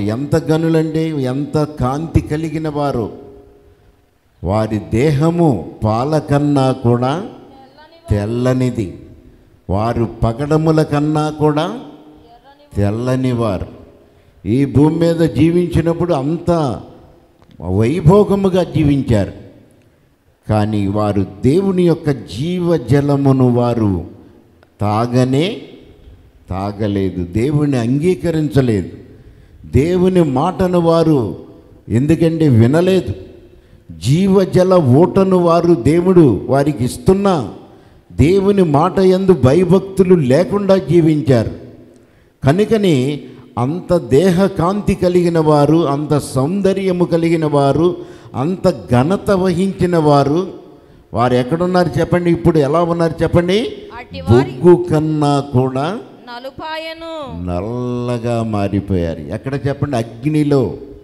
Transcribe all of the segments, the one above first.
ఎంత గనులండి ఎంత కాంతి కలిగిన వారు వారి దేహము పాల కన్నా కూడా తెల్లనిది వారు పగడముల కన్నా కూడా తెల్లనివారు ఈ భూమి మీద జీవించినప్పుడు అంత వైభోగముగా జీవించారు కానీ వారు దేవుని యొక్క జీవజలమును వారు తాగనే తాగలేదు దేవుని అంగీకరించలేదు దేవుని మాటను వారు ఎందుకంటే వినలేదు జీవజల ఊటను వారు దేవుడు వారికి ఇస్తున్నా దేవుని మాట ఎందు భయభక్తులు లేకుండా జీవించారు కనుకని అంత దేహ కాంతి కలిగిన వారు అంత సౌందర్యము కలిగిన వారు అంత ఘనత వహించిన వారు వారు ఎక్కడున్నారు చెప్పండి ఇప్పుడు ఎలా ఉన్నారు చెప్పండి అట్టి వారి బొగ్గు కన్నా కూడా నలుపాయను నల్లగా మారిపోయారు ఎక్కడ చెప్పండి అగ్నిలో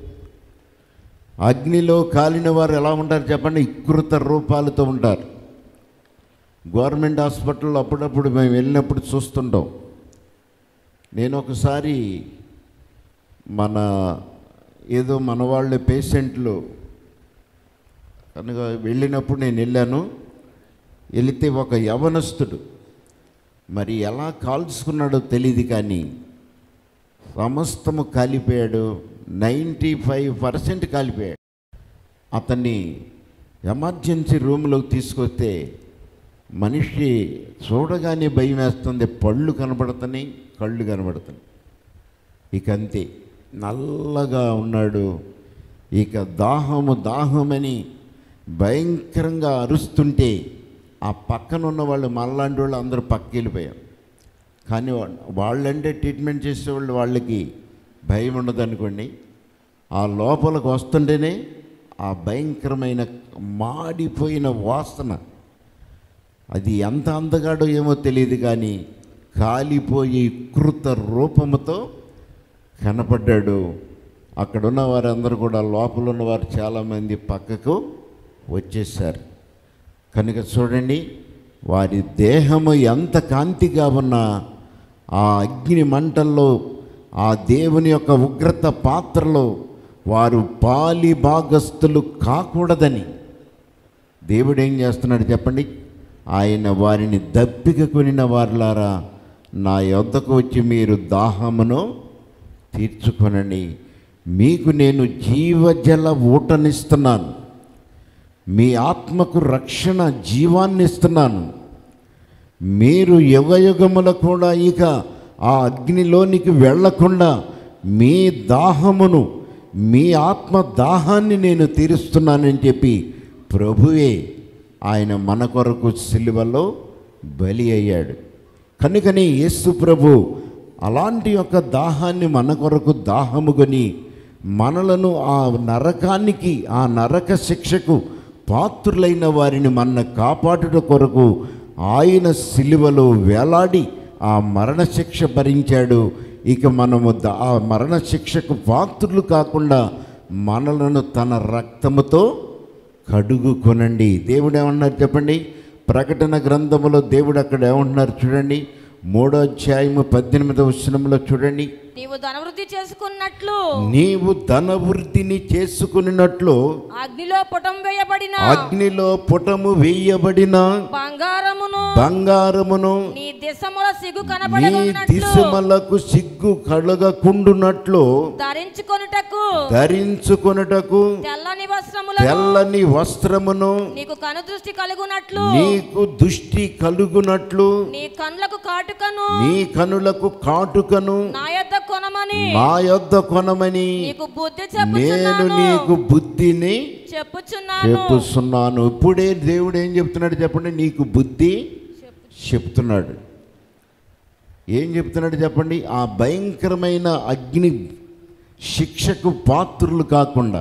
అగ్నిలో కాలిన వారు ఎలా ఉంటారు చెప్పండి వికృత రూపాలతో ఉంటారు గవర్నమెంట్ హాస్పిటల్లో అప్పుడప్పుడు మేము వెళ్ళినప్పుడు చూస్తుంటాం నేను ఒకసారి మన ఏదో మన వాళ్ళ పేషెంట్లు కనుక వెళ్ళినప్పుడు నేను వెళ్ళాను వెళితే ఒక యవనస్తుడు మరి ఎలా కాల్చుకున్నాడో తెలియదు కానీ సమస్తము కాలిపోయాడు నైంటీ ఫైవ్ పర్సెంట్ కాలిపోయాడు అతన్ని ఎమర్జెన్సీ రూమ్లోకి తీసుకొస్తే మనిషి చూడగానే భయం వేస్తుంది పళ్ళు కనబడుతున్నాయి కళ్ళు కనబడుతున్నాయి ఇక అంతే నల్లగా ఉన్నాడు ఇక దాహము దాహమని భయంకరంగా అరుస్తుంటే ఆ పక్కన ఉన్న వాళ్ళు మనలాంటి వాళ్ళు అందరూ పక్కకి వెళ్ళిపోయాం కానీ వా- వాళ్ళంటే ట్రీట్మెంట్ చేసేవాళ్ళు వాళ్ళకి భయం ఉండదు అనుకోండి ఆ లోపలికి వస్తుంటేనే ఆ భయంకరమైన మాడిపోయిన వాసన అది ఎంత అందగాడో ఏమో తెలియదు కానీ కాలిపోయి కృత రూపముతో కనపడ్డాడు అక్కడున్న వారందరూ కూడా లోపల ఉన్న వారు చాలామంది పక్కకు వచ్చేసారు కనుక చూడండి వారి దేహము ఎంత కాంతిగా ఉన్నా ఆ అగ్ని మంటల్లో ఆ దేవుని యొక్క ఉగ్రత పాత్రలో వారు పాలి భాగస్థులు కాకూడదని దేవుడు ఏం చేస్తున్నాడు చెప్పండి ఆయన వారిని దప్పిక కొనిన వారులారా నా యొద్దకు వచ్చి మీరు దాహమును తీర్చుకొనండి మీకు నేను జీవజల ఊటనిస్తున్నాను మీ ఆత్మకు రక్షణ జీవాన్ని ఇస్తున్నాను మీరు యుగయుగముల కూడా ఇక ఆ అగ్నిలోనికి వెళ్ళకుండా మీ దాహమును మీ ఆత్మ దాహాన్ని నేను తీరుస్తున్నానని చెప్పి ప్రభువే ఆయన మన కొరకు సిలువలో బలి అయ్యాడు కనుకని యేసు ప్రభు అలాంటి యొక్క దాహాన్ని మన కొరకు దాహముకొని మనలను ఆ నరకానికి ఆ నరక శిక్షకు పాత్రులైన వారిని మన కాపాడుట కొరకు ఆయన సిలువలో వేలాడి ఆ మరణశిక్ష భరించాడు ఇక మనము ద- ఆ మరణశిక్షకు పాత్రులు కాకుండా మనలను తన రక్తముతో కడుగు కొనండి దేవుడు ఏమన్నారు చెప్పండి ప్రకటన గ్రంథములో దేవుడు అక్కడ ఏమంటున్నారు చూడండి మూడో అధ్యాయము పద్దెనిమిదవ వచనంలో చూడండి నీవు ధనవృద్ధి చేసుకున్నట్లు నీవు ధనవృద్ధిని చేసుకున్నట్లు అగ్నిలో పుటం వేయబడిన అగ్నిలో పుటము వేయబడిన బంగారమును బంగారమును నీ దిశముల సిగ్గు నీ కనబడనున్నట్లు దిశమలకు సిగ్గు కలగకుండునట్లు ధరించుకొనుటకు ధరించుకొనుటకు తెల్లని వస్త్రములను తెల్లని వస్త్రమును నీకు కనుదృష్టి కలుగునట్లు నీకు దృష్టి కలుగునట్లు నీ కండ్లకు కాటుకను నీ కనులకు కాటుకను నా యొద్ద కొనమని నా యొద్ద కొనమని నీకు బుద్ధి నేను చెప్పుచున్నాను నీకు బుద్ధిని చెప్పుచున్నాను చెప్పుస్తున్నాను ఇప్పుడే దేవుడు ఏం చెప్తున్నాడు చెప్పండి నీకు బుద్ధి చెప్తున్నాడు ఏం చెప్తున్నాడు చెప్పండి ఆ భయంకరమైన అగ్ని శిక్షకు పాత్రులు కాకుండా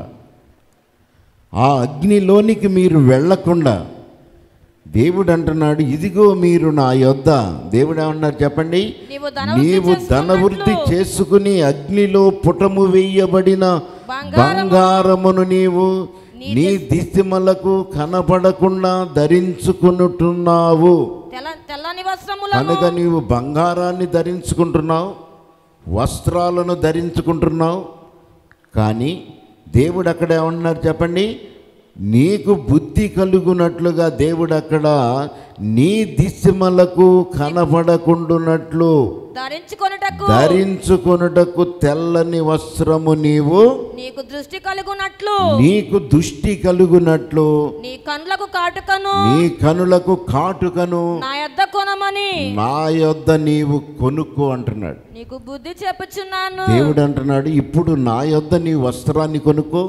ఆ అగ్నిలోనికి మీరు వెళ్ళకుండా దేవుడు అంటున్నాడు ఇదిగో మీరు నా యొద్ద దేవుడు ఏమన్నారు చెప్పండి నీవు ధనవృద్ధి నీవు ధనవృద్ధి చేసుకున్నట్లు చేసుకుని అగ్నిలో పుటము వేయబడిన బంగారమును నీవు నీ దిశమలకు కనపడకుండా ధరించుకునుటున్నావు తెల్ల తెల్లని వస్త్రములను కనుక నీవు బంగారాన్ని ధరించుకుంటున్నావు వస్త్రాలను ధరించుకుంటున్నావు కానీ దేవుడు అక్కడ ఏమన్నారు చెప్పండి నీకు బుద్ధి కలుగునట్లుగా దేవుడు అక్కడ నీ దిశమలకు కనబడకుండునట్లు ధరించుకొనుటకు ధరించుకొనుటకు తెల్లని వస్త్రము నీవు నీకు దృష్టి కలుగునట్లు నీకు దుష్టి కలుగునట్లు నీ కండ్లకు కాటుకను నీ కనులకు కాటుకను నా యొద్ద కొనమని నా యొద్ద నీవు కొనుక్కో అంటున్నాడు నీకు బుద్ధి చెప్పుచున్నాను దేవుడు అంటున్నాడు ఇప్పుడు నా యొద్ద నీ వస్త్రాన్ని కొనుక్కో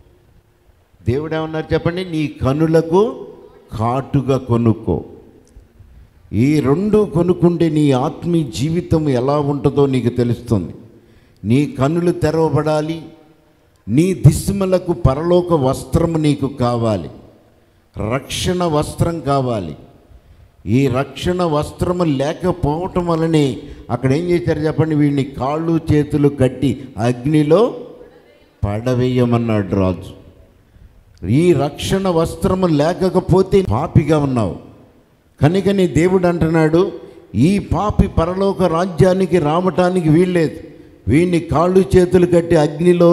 దేవుడు ఏమన్నారు చెప్పండి నీ కనులకు కాటుగా కొనుక్కో ఈ రెండు కొనుక్కుంటే నీ ఆత్మీయ జీవితం ఎలా ఉంటుందో నీకు తెలుస్తుంది నీ కనులు తెరవబడాలి నీ దిశమలకు పరలోక వస్త్రం నీకు కావాలి రక్షణ వస్త్రం కావాలి ఈ రక్షణ వస్త్రము లేకపోవటం వలనే అక్కడ ఏం చేశారు చెప్పండి వీడిని కాళ్ళు చేతులు కట్టి అగ్నిలో పడవేయమన్నాడు రాజు ఈ రక్షణ వస్త్రము లేకపోతే పాపిగా ఉన్నావు కనుకని దేవుడు అంటున్నాడు ఈ పాపి పరలోక రాజ్యానికి రావటానికి వీల్లేదు వీడిని కాళ్ళు చేతులు కట్టి అగ్నిలో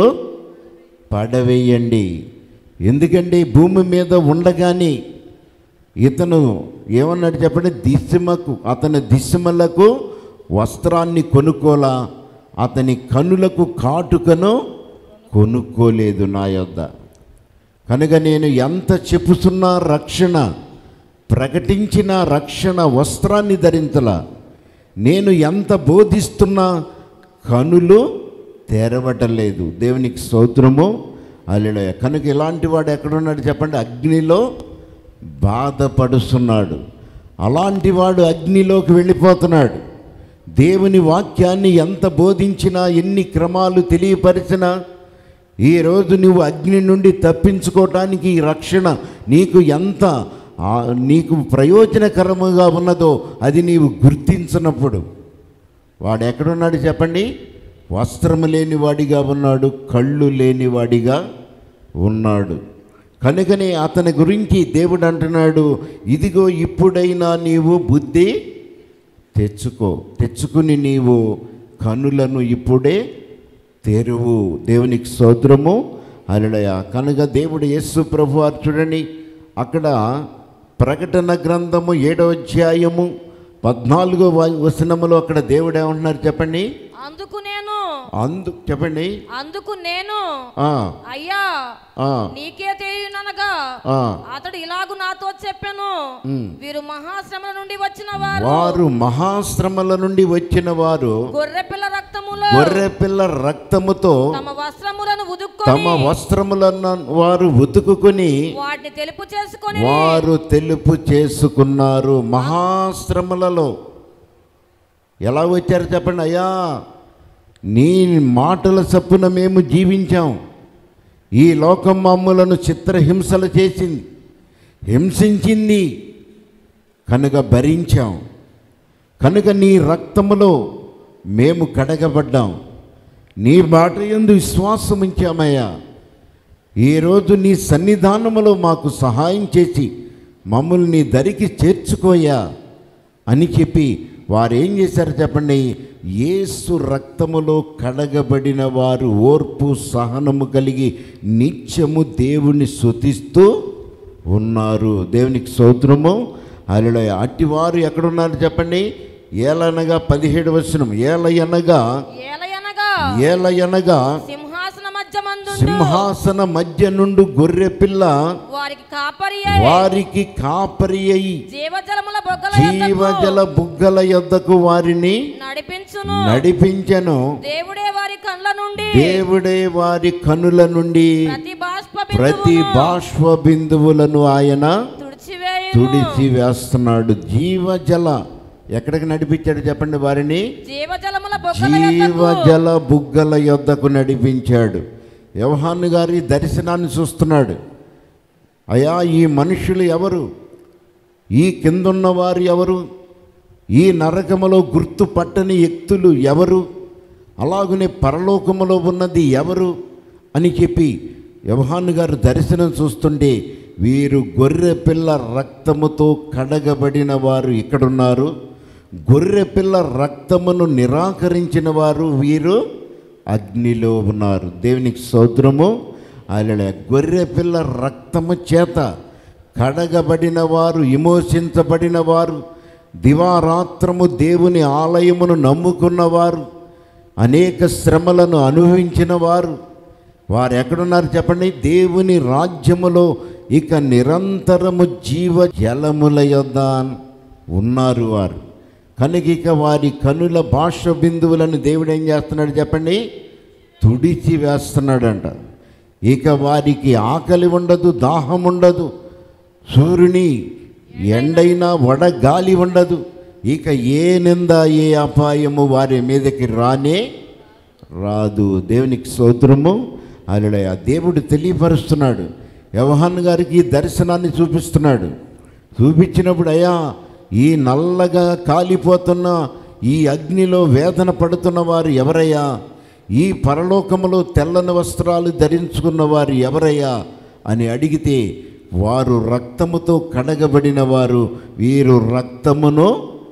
పడవేయండి ఎందుకంటే భూమి మీద ఉండగానే ఇతను ఏమన్నాడు చెప్పండి దిశమకు అతని దిశమలకు వస్త్రాన్ని కొనుక్కోలా అతని కనులకు కాటుకను కొనుక్కోలేదు నా యొద్ద కనుక నేను ఎంత చెప్పుతున్నా రక్షణ ప్రకటించిన రక్షణ వస్త్రాన్ని ధరించలా నేను ఎంత బోధిస్తున్నా కనులు తెరవటలేదు దేవునికి స్తోత్రము అల్లెలయ కనుక ఇలాంటి వాడు ఎక్కడున్నాడు చెప్పండి అగ్నిలో బాధపడుస్తున్నాడు అలాంటి వాడు అగ్నిలోకి వెళ్ళిపోతున్నాడు దేవుని వాక్యాన్ని ఎంత బోధించినా ఎన్ని క్రమాలు తెలియపరిచినా ఈరోజు నువ్వు అగ్ని నుండి తప్పించుకోవటానికి ఈ రక్షణ నీకు ఎంత ఆ, నీకు ప్రయోజనకరముగా ఉన్నదో అది నీవు గుర్తించినప్పుడు వాడు ఎక్కడున్నాడు చెప్పండి వస్త్రము లేనివాడిగా ఉన్నాడు కళ్ళు లేనివాడిగా ఉన్నాడు కనుకనే అతని గురించి దేవుడు అంటున్నాడు ఇదిగో ఇప్పుడైనా నీవు బుద్ధి తెచ్చుకో తెచ్చుకుని నీవు కనులను ఇప్పుడే తెరువు దేవునికి స్తోత్రము అలడయ కనుక దేవుడు యేసు ప్రభు వారు చూడండి అక్కడ ప్రకటన గ్రంథము ఏడో అధ్యాయము పద్నాలుగో వ- వచనములో అక్కడ దేవుడు ఏమంటున్నారు చెప్పండి అందుకు నేను అందు చెప్పండి అందుకు నేను ఆ, అయ్యా ఆ, నీకే తెలియననగా ఆ. అతడు ఇలాగు నాతో చెప్పాను ఉమ్. వీరు మహాశ్రమ నుండి వచ్చిన వారు వారు మహాశ్రమల నుండి వచ్చిన వారు గొర్రె పిల్ల రక్తములో గొర్రె పిల్ల రక్తముతో తమ వస్త్రములను తమ ఉదుక్కొని వస్త్రములను వారు ఉతుకుని వాటిని తెలుపు చేసుకొని వారు తెలుపు చేసుకున్నారు మహాశ్రమలలో ఎలా వచ్చారు చెప్పండి అయ్యా నీ మాటల చప్పున మేము జీవించాం ఈ లోకం మమ్ములను చిత్రహింసలు చేసింది హింసించింది కనుక భరించాం కనుక నీ రక్తములో మేము కడగబడ్డాం నీ మాట ఎందు విశ్వాసం ఉంచామయ్యా ఈరోజు నీ సన్నిధానములో మాకు సహాయం చేసి మమ్మల్ని నీ దరికి చేర్చుకోయా అని చెప్పి వారు ఏం చేశారు చెప్పండి యేసు రక్తములో కడగబడిన వారు ఓర్పు సహనము కలిగి నిత్యము దేవుని స్తుతిస్తూ ఉన్నారు దేవునికి స్తోత్రము అలా అట్టివారు ఎక్కడున్నారు చెప్పండి ఏలనగా పదిహేడు వచనం ఏలయనగా ఏలయనగా ఏలయనగా సింహాసన మధ్య మందుండు సింహాసన మధ్య నుండి గొర్రె పిల్ల వారికి కాపరి అయి వారికి కాపరి అయి జీవజలముల బొగ్గల జీవజల బుగ్గల యొద్దకు వారిని నడిపించును నడిపించను దేవుడే వారి కండ్ల నుండి దేవుడే వారి కనుల నుండి ప్రతి బాష్ప ప్రతి బిందువును బాష్ప బిందువులను ఆయన తుడిచివేయును తుడిచి వేస్తున్నాడు జీవజల ఎక్కడికి నడిపించాడు చెప్పండి వారిని జీవజలముల బొగ్గల యొద్దకు జీవజల బుగ్గల యొద్దకు నడిపించాడు యోహాను గారి దర్శనాన్ని చూస్తున్నాడు అయా ఈ మనుషులు ఎవరు ఈ కిందున్న వారు ఎవరు ఈ నరకములో గుర్తుపట్టని వ్యక్తులు ఎవరు అలాగనే పరలోకములో ఉన్నది ఎవరు అని చెప్పి యోహాను గారు దర్శనం చూస్తుంటే వీరు గొర్రె పిల్ల రక్తముతో కడగబడిన వారు ఇక్కడున్నారు గొర్రె పిల్ల రక్తమును నిరాకరించిన వారు వీరు అగ్నిలో ఉన్నారు దేవునికి సౌద్రము అలా గొర్రె పిల్ల రక్తము చేత కడగబడిన వారు విమోచించబడిన వారు దివారాత్రము దేవుని ఆలయమును నమ్ముకున్నవారు అనేక శ్రమలను అనుభవించిన వారు వారు ఎక్కడున్నారు చెప్పండి దేవుని రాజ్యములో ఇక నిరంతరము జీవ జలముల యొద్ద ఉన్నారు వారు కనుక ఇక వారి కనుల భాష బిందువులను దేవుడు ఏం చేస్తున్నాడు చెప్పండి తుడిచి వేస్తున్నాడంట ఇక వారికి ఆకలి ఉండదు దాహం ఉండదు సూర్యుని ఎండైనా వడగాలి ఉండదు ఇక ఏ నింద ఏ అపాయము వారి మీదకి రానే రాదు దేవునికి స్తోత్రము అలా ఆ దేవుడు తెలియపరుస్తున్నాడు యవహాన్ గారికి ఈ దర్శనాన్ని చూపిస్తున్నాడు చూపించినప్పుడు అయ్యా ఈ నల్లగా కాలిపోతున్న ఈ అగ్నిలో వేదన పడుతున్న వారు ఎవరయ్యా ఈ పరలోకములో తెల్లని వస్త్రాలు ధరించుకున్న వారు ఎవరయ్యా అని అడిగితే వారు రక్తముతో కడగబడిన వారు వీరు రక్తమును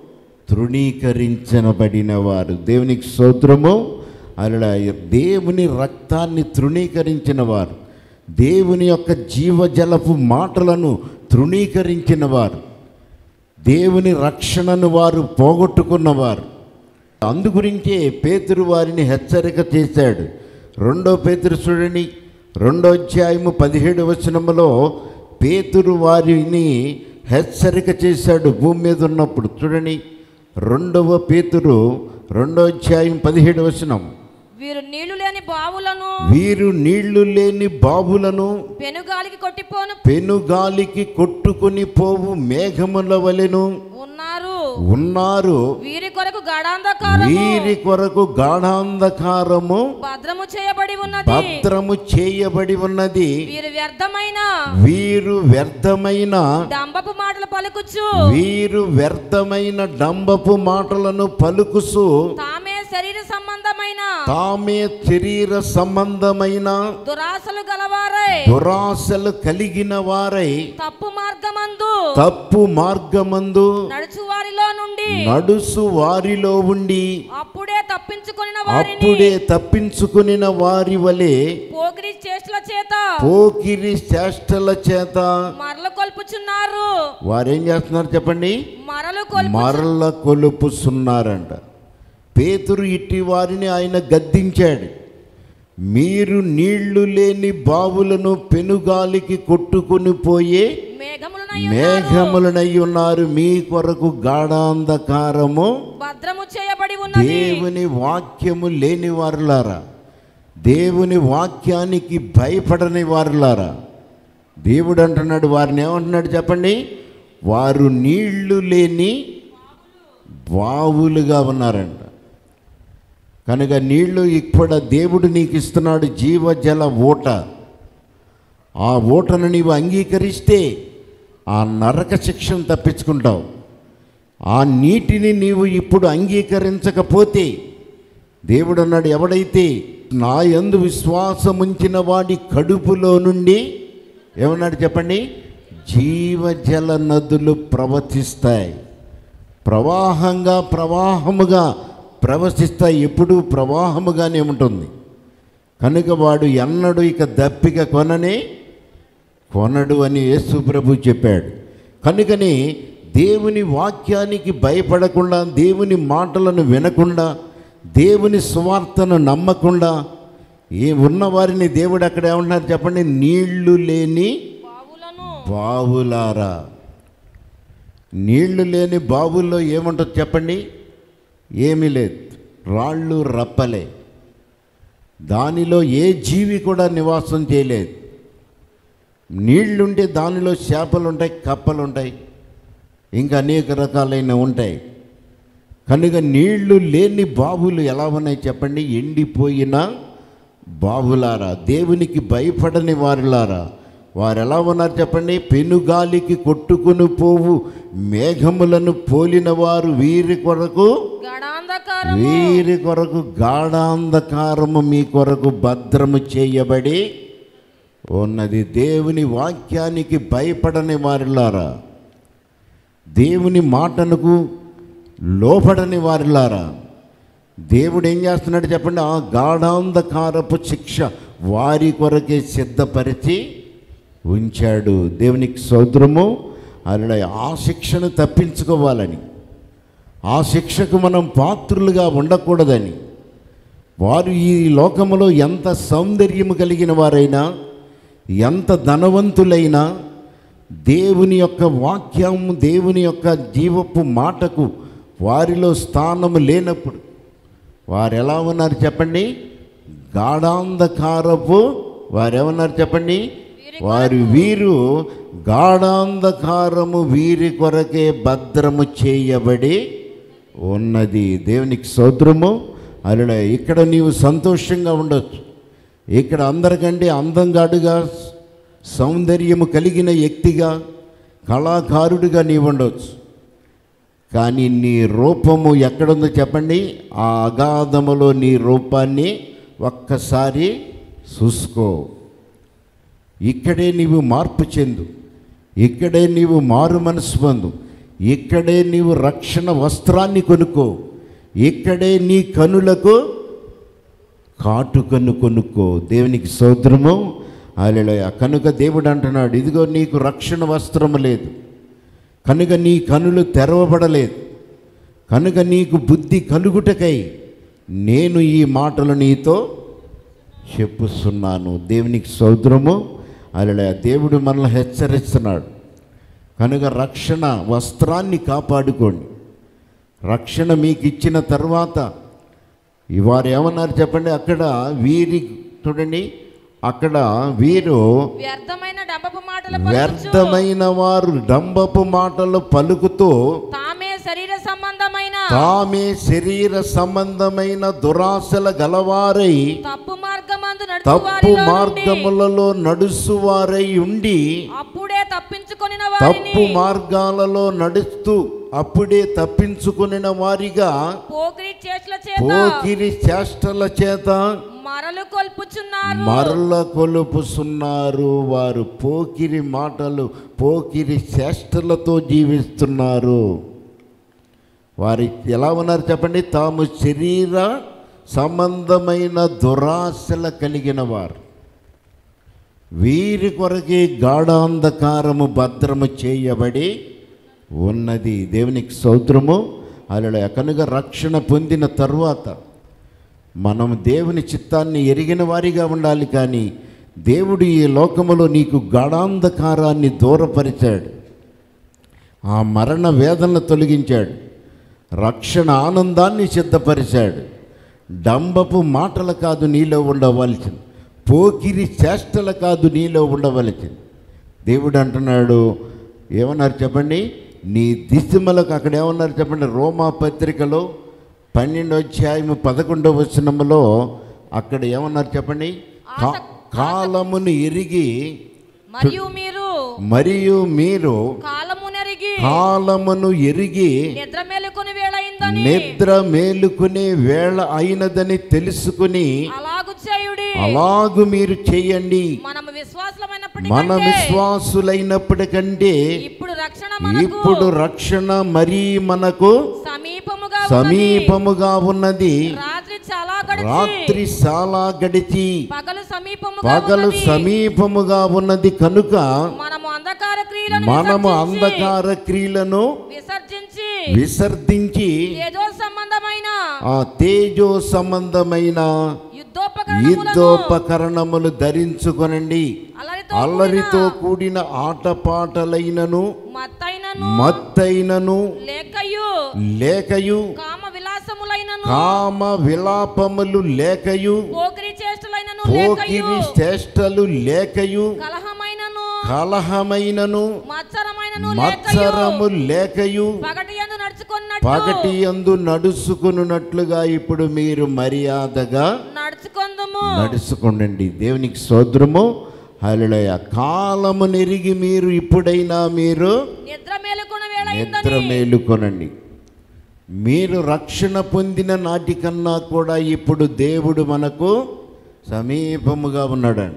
తృణీకరించబడిన వారు దేవునికి స్తోత్రము అలా దేవుని రక్తాన్ని తృణీకరించిన వారు దేవుని యొక్క జీవజలపు మాటలను తృణీకరించిన వారు దేవుని రక్షణను వారు పోగొట్టుకున్నవారు అందుగురించే పేతురు వారిని హెచ్చరిక చేశాడు రెండో పేతురు చూడండి రెండో అధ్యాయము పదిహేడు వచనములో పేతురు వారిని హెచ్చరిక చేశాడు భూమి మీద ఉన్నప్పుడు చూడండి రెండవ పేతురు రెండో అధ్యాయం పదిహేడు వచనం వీరు నీళ్లు లేని బావులను వీరు నీళ్లు లేని బాబులను పెనుగాలికి కొట్టిపోను పెనుగాలికి కొట్టుకుని పోవు మేఘముల వలెను ఉన్నారు ఉన్నారు వీరి కొరకు గాఢాంధకారము వీరి కొరకు గాఢాంధకారము భద్రము చేయబడి ఉన్నది భద్రము చేయబడి ఉన్నది వీరు వ్యర్థమైన వీరు వ్యర్థమైన డంబపు మాటలు పలుకుచు వీరు వ్యర్థమైన డంబపు మాటలను పలుకుసు తామే శరీర సంబంధమైన తామే శరీర సంబంధమైన దురాశలు గలవారై దురాశలు కలిగిన వారై తప్పు మార్గమందు తప్పు మార్గమందు నడుచు వారిలో నుండి నడుసు వారిలో ఉండి అప్పుడే తప్పించుకొనిన వారిని అప్పుడే తప్పించుకునిన వారి వలె పోకిరి చేష్టల చేత పోకిరి చేష్టల చేత మరల కొల్పుచున్నారు వారేం చేస్తున్నారు చెప్పండి మరలు కొల్పు మరల కొలుపుస్తున్నారంట పేతురు ఇట్టి వారిని ఆయన గద్దించాడు మీరు నీళ్లు లేని బావులను పెనుగాలికి కొట్టుకుని పోయే మేఘములనై మేఘములనై ఉన్నారు మీ కొరకు గాఢాంధకారము భద్రము చేయబడి ఉన్నది దేవుని వాక్యము లేని వారులారా దేవుని వాక్యానికి భయపడని వారులారా దేవుడు అంటున్నాడు వారిని ఏమంటున్నాడు చెప్పండి వారు నీళ్లు లేని బావులుగా ఉన్నారంట కనుక నీళ్లు ఇక్కడ దేవుడు నీకు ఇస్తున్నాడు జీవజల ఊట ఆ ఊటను నీవు అంగీకరిస్తే ఆ నరక శిక్షను తప్పించుకుంటావు ఆ నీటిని నీవు ఇప్పుడు అంగీకరించకపోతే దేవుడు అన్నాడు ఎవడైతే నా యందు విశ్వాసముంచిన వాడి కడుపులో నుండి ఏమన్నాడు చెప్పండి జీవజల నదులు ప్రవహిస్తాయి ప్రవాహంగా ప్రవాహముగా ప్రవహిస్తాయి ఎప్పుడూ ప్రవాహముగానే ఉంటుంది కనుక వాడు ఎన్నడూ ఇక దప్పిక కొననే కొనడు అని యేసు ప్రభు చెప్పాడు కనుకని దేవుని వాక్యానికి భయపడకుండా దేవుని మాటలను వినకుండా దేవుని సువార్తను నమ్మకుండా ఏ ఉన్నవారిని దేవుడు అక్కడ ఏమంటున్నారు చెప్పండి నీళ్లు లేని బావులను బావులారా నీళ్లు లేని బావుల్లో ఏముంటుంది చెప్పండి ఏమీ లేదు రాళ్ళు రప్పలే దానిలో ఏ జీవి కూడా నివాసం చేయలేదు నీళ్లుంటే దానిలో చేపలు ఉంటాయి కప్పలు ఉంటాయి ఇంకా అనేక రకాలైన ఉంటాయి కనుక నీళ్లు లేని బావులు ఎలా ఉన్నాయి చెప్పండి ఎండిపోయిన బావులారా దేవునికి భయపడని వారులారా వారు ఎలా ఉన్నారు చెప్పండి పెనుగాలికి కొట్టుకుని పోవు మేఘములను పోలిన వారు వీరి కొరకు గడాంధకారము వీరి కొరకు గాఢాంధకారము మీ కొరకు భద్రము చేయబడి ఉన్నది దేవుని వాక్యానికి భయపడని వారిలారా దేవుని మాటలకు లోపడని వారిలారా దేవుడు ఏం చేస్తున్నాడు చెప్పండి ఆ గాఢాంధకారపు శిక్ష వారి కొరకే సిద్ధపరిచి ఉంచాడు దేవునికి సౌద్రము అలా ఆ శిక్షను తప్పించుకోవాలని ఆ శిక్షకు మనం పాత్రులుగా ఉండకూడదని వారు ఈ లోకములో ఎంత సౌందర్యము కలిగిన వారైనా ఎంత ధనవంతులైనా దేవుని యొక్క వాక్యం దేవుని యొక్క జీవపు మాటకు వారిలో స్థానము లేనప్పుడు వారు ఎలా ఉన్నారు చెప్పండి గాఢాంధకారపు వారు ఏమన్నారు చెప్పండి వారి వీరు గాఢాంధకారము వీరి కొరకే భద్రము చేయబడి ఉన్నది దేవునికి సౌద్రము అలా ఇక్కడ నీవు సంతోషంగా ఉండొచ్చు ఇక్కడ అందరికంటే అందంగాడుగా సౌందర్యము కలిగిన వ్యక్తిగా కళాకారుడిగా నీవు ఉండవచ్చు కానీ నీ రూపము ఎక్కడుందో చెప్పండి ఆ అగాధములో నీ రూపాన్ని ఒక్కసారి చూసుకో ఇక్కడే నీవు మార్పు చెందు ఇక్కడే నీవు మారు మనసు పొందు ఇక్కడే నీవు రక్షణ వస్త్రాన్ని కొనుక్కో ఇక్కడే నీ కనులకు కాటుకను కొనుక్కో దేవునికి సోదరము అలెలోయ కనుక దేవుడు అంటున్నాడు ఇదిగో నీకు రక్షణ వస్త్రము లేదు కనుక నీ కనులు తెరవబడలేదు కనుక నీకు బుద్ధి కలుగుటకై నేను ఈ మాటలు నీతో చెప్పుస్తున్నాను దేవునికి సౌద్రము అలా దేవుడు మనల్ని హెచ్చరిస్తున్నాడు కనుక రక్షణ వస్త్రాన్ని కాపాడుకోండి రక్షణ మీకు ఇచ్చిన తర్వాత వారు ఏమన్నారు చెప్పండి అక్కడ వీరి చూడండి అక్కడ వీరు వ్యర్థమైన డంబపు మాటలు పలుకుచు వ్యర్థమైన వారు డంబపు మాటలు పలుకుతూ తామే శరీర సంబంధమైన తామే శరీర సంబంధమైన దురాశల గలవారై తప్పు మార్గమందు తప్పు నడుచువారిలో నుండి మార్గములలో నడుచువారై ఉండి అప్పుడే తప్పించుకొనిన తప్పు వారిని మార్గాలలో నడుస్తూ అప్పుడే తప్పించుకునిన వారిగా పోకిరి చేతుల చేత పోకిరి చేష్టల చేత మరలు కొల్పుచున్నారు మరల కొలుపుస్తున్నారు వారు పోకిరి మాటలు పోకిరి చేష్టలతో జీవిస్తున్నారు వారి ఎలా ఉన్నారు చెప్పండి తాము శరీర సంబంధమైన దురాశల కలిగిన వారు వీరి కొరకే గాఢాంధకారము భద్రము చేయబడి ఉన్నది దేవునికి సౌత్రము అలా కనుక రక్షణ పొందిన తరువాత మనం దేవుని చిత్తాన్ని ఎరిగిన వారిగా ఉండాలి కానీ దేవుడు ఈ లోకములో నీకు గాఢాంధకారాన్ని దూరపరిచాడు ఆ మరణ వేదనలు తొలగించాడు రక్షణ ఆనందాన్ని సిద్ధపరిచాడు డంబపు మాటలు కాదు నీలో ఉండవలసింది పోకిరి చేష్టలు కాదు నీలో ఉండవలసింది దేవుడు అంటున్నాడు ఏమన్నారు చెప్పండి నీ దిశమలకు అక్కడ ఏమన్నారు చెప్పండి రోమా పత్రికలో పన్నెండో అధ్యాయము పదకొండవ వచనములో అక్కడ ఏమన్నారు చెప్పండి కా- కాలమును ఎరిగి మరియు మీరు మరియు మీరు కాలమునెరిగి కాలమును ఎరిగి నిద్ర మేలుకొని వేళయిందని నిద్ర మేలుకునే వేళ అయినదని తెలుసుకుని అలాగు చేయుడి అలాగు మీరు చేయండి మనము మన విశ్వాసమైనప్పటికంటే విశ్వాసులైనప్పటికంటే ఇప్పుడు రక్షణ మనకు ఇప్పుడు రక్షణ మరీ మనకు సమీపముగా ఉన్నది. సమీపముగా ఉన్నది రాత్రి చాలా గడిచి రాత్రి చాలా గడిచి పగలు సమీపముగా పగలు ఉన్నది. సమీపముగా ఉన్నది కనుక మనము అంధకార క్రియలను మనము విసర్జించి, అంధకార క్రియలను విసర్జించి విసర్జించి ఏదో సంబంధమైన ఆ తేజో సంబంధమైన యుద్ధోపకరణములను యుద్ధోపకరణములు ధరించుకొనండి అల్లరితో అల్లరితో కూడిన కూడిన ఆటపాటలైనను మత్తైనను మత్తైనను లేకయు లేకయు కామ విలాసములైనను కామ విలాపములు లేకయు పోకిరి చేష్టలైనను పోకిరి లేకయు చేష్టలు లేకయు కలహమైనను కలహమైనను మత్సరమైనను మత్సరము లేకయు లేకయు పగటి యందు నడుచుకున్నట్టు పగటి యందు నడుచుకున్నట్లుగా ఇప్పుడు మీరు మర్యాదగా నడుచుకొందుము నడుచుకోండి దేవునికి సోద్రము హల్లెలూయ కాలము నెరిగి మీరు ఇప్పుడైనా మీరు నిద్ర మేలుకున్న వేళ నిద్ర మేలుకొనండి మీరు రక్షణ పొందిన నాటికన్నా కూడా ఇప్పుడు దేవుడు మనకు సమీపముగా ఉన్నాడంట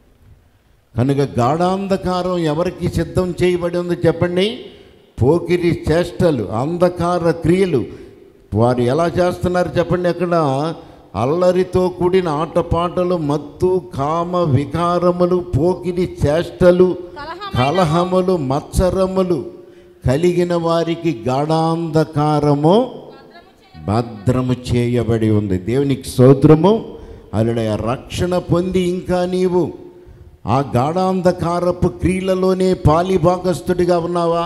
కనుక గాఢాంధకారం ఎవరికి సిద్ధం చేయబడి ఉందో చెప్పండి పోకిరి చేష్టలు అంధకార క్రియలు వారు ఎలా చేస్తున్నారు చెప్పండి అక్కడ అల్లరితో కూడిన ఆటపాటలు మత్తు కామ వికారములు పోకిరి చేష్టలు కలహమైన కలహములు మత్సరములు కలిగిన వారికి గాఢాంధకారము భద్రము చేయబడి ఉంది దేవునికి స్తోత్రము అల్లుడ రక్షణ పొంది ఇంకా నీవు ఆ గాఢాంధకారపు క్రియలలోనే పాలిభాగస్తుడిగా ఉన్నావా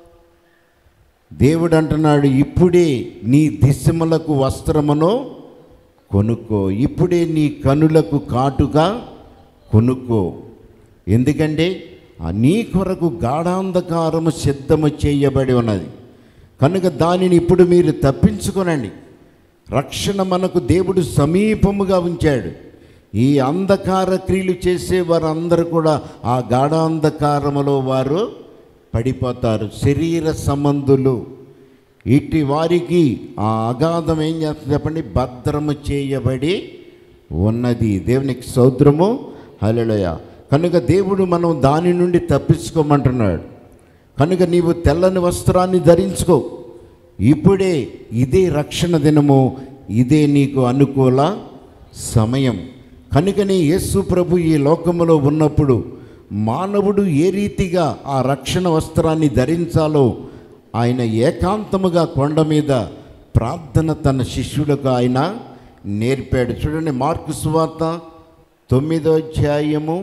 దేవుడు అంటున్నాడు ఇప్పుడే నీ దిశములకు వస్త్రమును కొనుక్కో ఇప్పుడే నీ కనులకు కాటుగా కొనుక్కో ఎందుకంటే ఆ నీ కొరకు గాఢాంధకారము సిద్ధము చేయబడి ఉన్నది కనుక దానిని ఇప్పుడు మీరు తప్పించుకోనండి రక్షణ మనకు దేవుడు సమీపముగా ఉంచాడు ఈ అంధకార క్రియలు చేసే వారందరూ కూడా ఆ గాఢాంధకారములో వారు పడిపోతారు శరీర సంబంధులు ఇట్టి వారికి ఆ అగాధం ఏం చేస్తుంది చెప్పండి భద్రము చేయబడి ఉన్నది దేవునికి సౌద్రము హల్లెలూయా కనుక దేవుడు మనం దాని నుండి తప్పించుకోమంటున్నాడు కనుక నీవు తెల్లని వస్త్రాన్ని ధరించుకో ఇప్పుడే ఇదే రక్షణ దినము ఇదే నీకు అనుకూల సమయం కనుకనే యేసు ప్రభు ఈ లోకములో ఉన్నప్పుడు మానవుడు ఏ రీతిగా ఆ రక్షణ వస్త్రాన్ని ధరించాలో ఆయన ఏకాంతముగా కొండ మీద ప్రార్థన తన శిష్యులకు ఆయన నేర్పాడు చూడండి మార్కు సువార్త తొమ్మిదో అధ్యాయము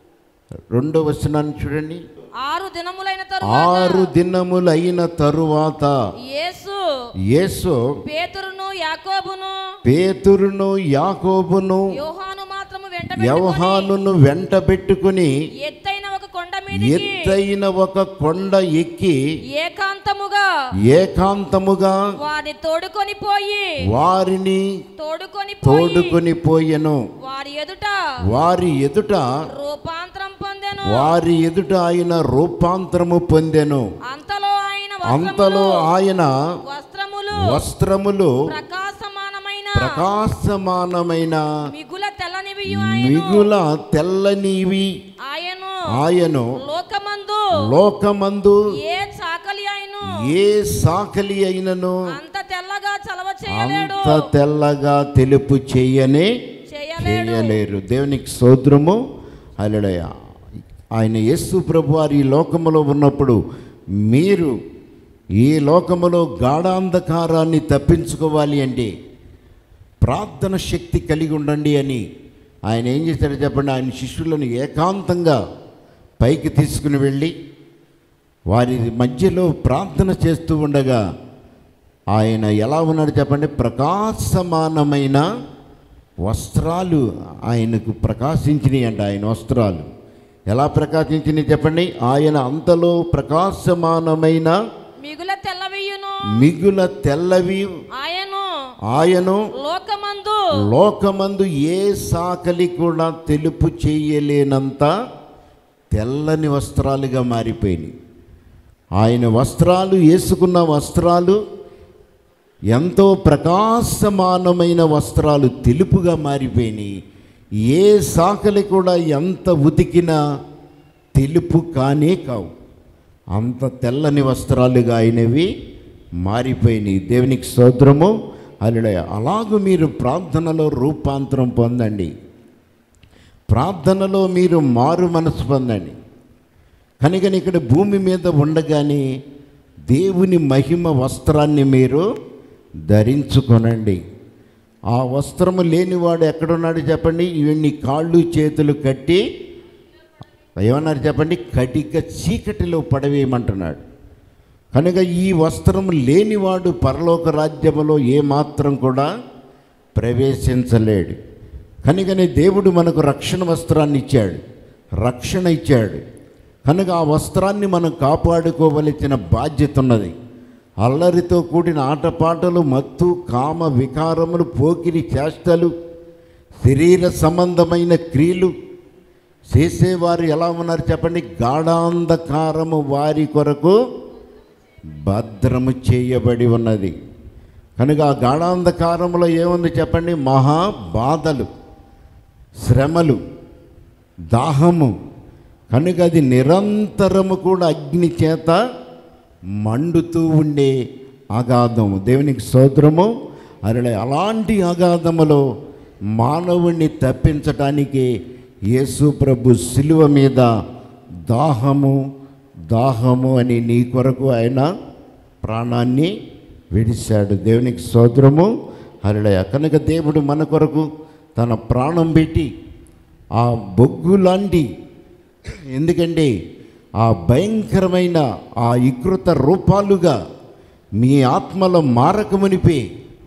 రెండో వచనాన్ని చూడండి ఆరు దినములైన ఆరు తరువాత దినములైన తరువాత యేసు యేసు పేతురును యాకోబును పేతురును యాకోబును యోహాను మాత్రము వెంట యవహానును వెంట పెట్టుకుని ఎత్తైన ఒక కొండ మీదకి ఎత్తైన ఒక కొండ ఎక్కి ఏకాంతముగా ఏకాంతముగా వారిని తోడుకొని పోయి వారిని తోడుకొని పోయి తోడుకొని పోయెను వారి ఎదుట వారి ఎదుట రూపాంతరం పొందెను వారి ఎదుట ఆయన రూపాంతరము పొందెను అంతలో ఆయన అంతలో వస్త్రములు ఆయన వస్త్రములు వస్త్రములు ప్రకాశమానమైన ప్రకాశమానమైన మిగుల తెల్లనివియు ఆయను మిగుల తెల్లనివి ఆయను ఆయను లోకమందు లోకమందు ఏ చాకలి ఆయను ఏ సాకలి అయినను అంత తెల్లగా చలవ చేయలేడు అంత తెల్లగా తెలుపు చేయనే చేయలేడు చేయలేరు దేవునికి సోద్రము అలడయ ఆయన యేసు ప్రభు వారి ఈ లోకములో ఉన్నప్పుడు మీరు ఈ లోకములో గాఢాంధకారాన్ని తప్పించుకోవాలి అంటే ప్రార్థన శక్తి కలిగి ఉండండి అని ఆయన ఏం చేశాడో చెప్పండి ఆయన శిష్యులను ఏకాంతంగా పైకి తీసుకుని వెళ్ళి వారి మధ్యలో ప్రార్థన చేస్తూ ఉండగా ఆయన ఎలా ఉన్నాడు చెప్పండి ప్రకాశమానమైన వస్త్రాలు ఆయనకు ప్రకాశించినాయి అంట ఆయన వస్త్రాలు ఎలా ప్రకాశించినాయి చెప్పండి ఆయన అంతలో ప్రకాశమానమైన మిగుల తెల్లవియును మిగుల తెల్లవి ఆయను ఆయను లోకమందు లోకమందు ఏ సాకలి కూడా తెలుపు చేయలేనంత తెల్లని వస్త్రాలుగా మారిపోయినాయి ఆయన వస్త్రాలు వేసుకున్న వస్త్రాలు ఎంతో ప్రకాశమానమైన వస్త్రాలు తెలుపుగా మారిపోయినాయి ఏ సాకలి కూడా ఎంత ఉతికినా తెలుపు కానే కావు అంత తెల్లని వస్త్రాలుగా అయినవి మారిపోయినాయి దేవునికి స్తోత్రము అల్లుడ అలాగూ మీరు ప్రార్థనలో రూపాంతరం పొందండి ప్రార్థనలో మీరు మారు మనసు పొందండి కనుక ఇక్కడ భూమి మీద ఉండగానే దేవుని మహిమ వస్త్రాన్ని మీరు ధరించుకొనండి ఆ వస్త్రము లేనివాడు ఎక్కడున్నాడు చెప్పండి ఇవన్నీ కాళ్ళు చేతులు కట్టి ఏమన్నారు చెప్పండి కటిక చీకటిలో పడవేయమంటున్నాడు కనుక ఈ వస్త్రం లేనివాడు పరలోక రాజ్యములో ఏమాత్రం కూడా ప్రవేశించలేడు కనుకనే దేవుడు మనకు రక్షణ వస్త్రాన్ని ఇచ్చాడు రక్షణ ఇచ్చాడు కనుక ఆ వస్త్రాన్ని మనం కాపాడుకోవలసిన బాధ్యత ఉన్నది అల్లరితో కూడిన ఆటపాటలు మత్తు కామ వికారములు పోకిరి చేష్టలు శరీర సంబంధమైన క్రియలు చేసేవారు ఎలా ఉన్నారు చెప్పండి గాఢాంధకారము వారి కొరకు భద్రము చేయబడి ఉన్నది కనుక ఆ గాఢాంధకారంలో ఏముంది చెప్పండి మహా బాధలు శ్రమలు దాహము కనుక అది నిరంతరము కూడా అగ్ని చేత మండుతూ ఉండే అగాధము దేవునికి స్తోత్రము అరలే అలాంటి అగాధములో మానవుణ్ణి తప్పించటానికి యేసు ప్రభు శిలువ మీద దాహము దాహము అని నీ కొరకు ఆయన ప్రాణాన్ని విడిశాడు దేవునికి స్తోత్రము హరిళయ కనుక దేవుడు మన కొరకు తన ప్రాణం పెట్టి ఆ బొగ్గు లాంటి ఎందుకంటే ఆ భయంకరమైన ఆ వికృత రూపాలుగా మీ ఆత్మలో మారకమునిపే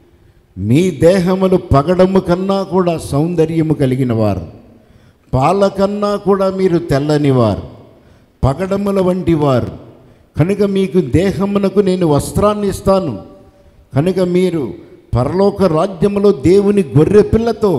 మీ దేహములు పగడము కన్నా కూడా సౌందర్యము కలిగిన వారు పాల కన్నా కూడా మీరు తెల్లనివారు పగడముల వంటి వారు కనుక మీకు దేహమునకు నేను వస్త్రాన్ని ఇస్తాను కనుక మీరు పరలోక రాజ్యములో దేవుని గొర్రె పిల్లతో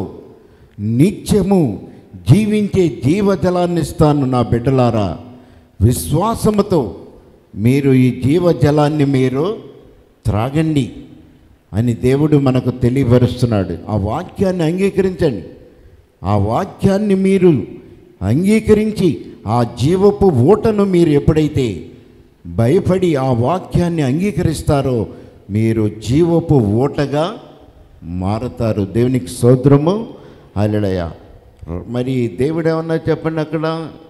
నిత్యము జీవించే జీవజలాన్ని ఇస్తాను నా బిడ్డలారా విశ్వాసముతో మీరు ఈ జీవజలాన్ని మీరు త్రాగండి అని దేవుడు మనకు తెలియపరుస్తున్నాడు ఆ వాక్యాన్ని అంగీకరించండి ఆ వాక్యాన్ని మీరు అంగీకరించి ఆ జీవపు ఓటను మీరు ఎప్పుడైతే భయపడి ఆ వాక్యాన్ని అంగీకరిస్తారో మీరు జీవపు ఓటగా మారతారు దేవునికి సోద్రము అలడయ మరి దేవుడు ఏమన్నా చెప్పండి అక్కడ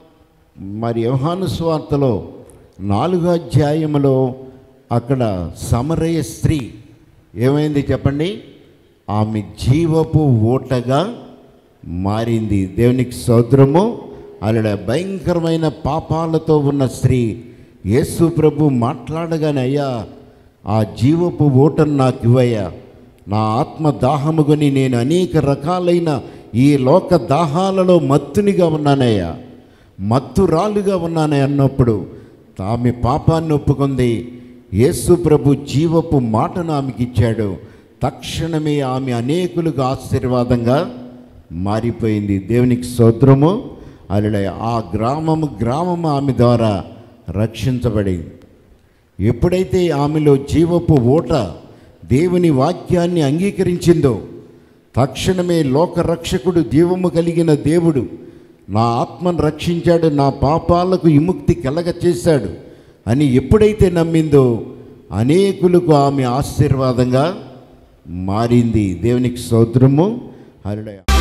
మరి యోహాను స్వార్తలో నాలుగో అధ్యాయములో అక్కడ సమరయ స్త్రీ ఏమైంది చెప్పండి ఆమె జీవపు ఓటగా మారింది దేవునికి సోదరము అలడ భయంకరమైన పాపాలతో ఉన్న స్త్రీ యేసు ప్రభు మాట్లాడగానే అయ్యా ఆ జీవపు ఓటను నాకు ఇవ్వయ్యా నా ఆత్మ దాహము కొని నేను అనేక రకాలైన ఈ లోక దాహాలలో మత్తునిగా ఉన్నానయ్యా మత్తురాలుగా ఉన్నానే అన్నప్పుడు ఆమె పాపాన్ని ఒప్పుకుంది యేసు ప్రభు జీవపు మాటను ఆమెకి ఇచ్చాడు తక్షణమే ఆమె అనేకులకు ఆశీర్వాదంగా మారిపోయింది దేవునికి సోద్రము అలా ఆ గ్రామము గ్రామము ఆమె ద్వారా రక్షించబడింది ఎప్పుడైతే ఆమెలో జీవపు ఓట దేవుని వాక్యాన్ని అంగీకరించిందో తక్షణమే లోకరక్షకుడు జీవము కలిగిన దేవుడు నా ఆత్మను రక్షించాడు నా పాపాలకు విముక్తి కలగ చేశాడు అని ఎప్పుడైతే నమ్మిందో అనేకులకు ఆమె ఆశీర్వాదంగా మారింది దేవునికి సోదరము హరుడయ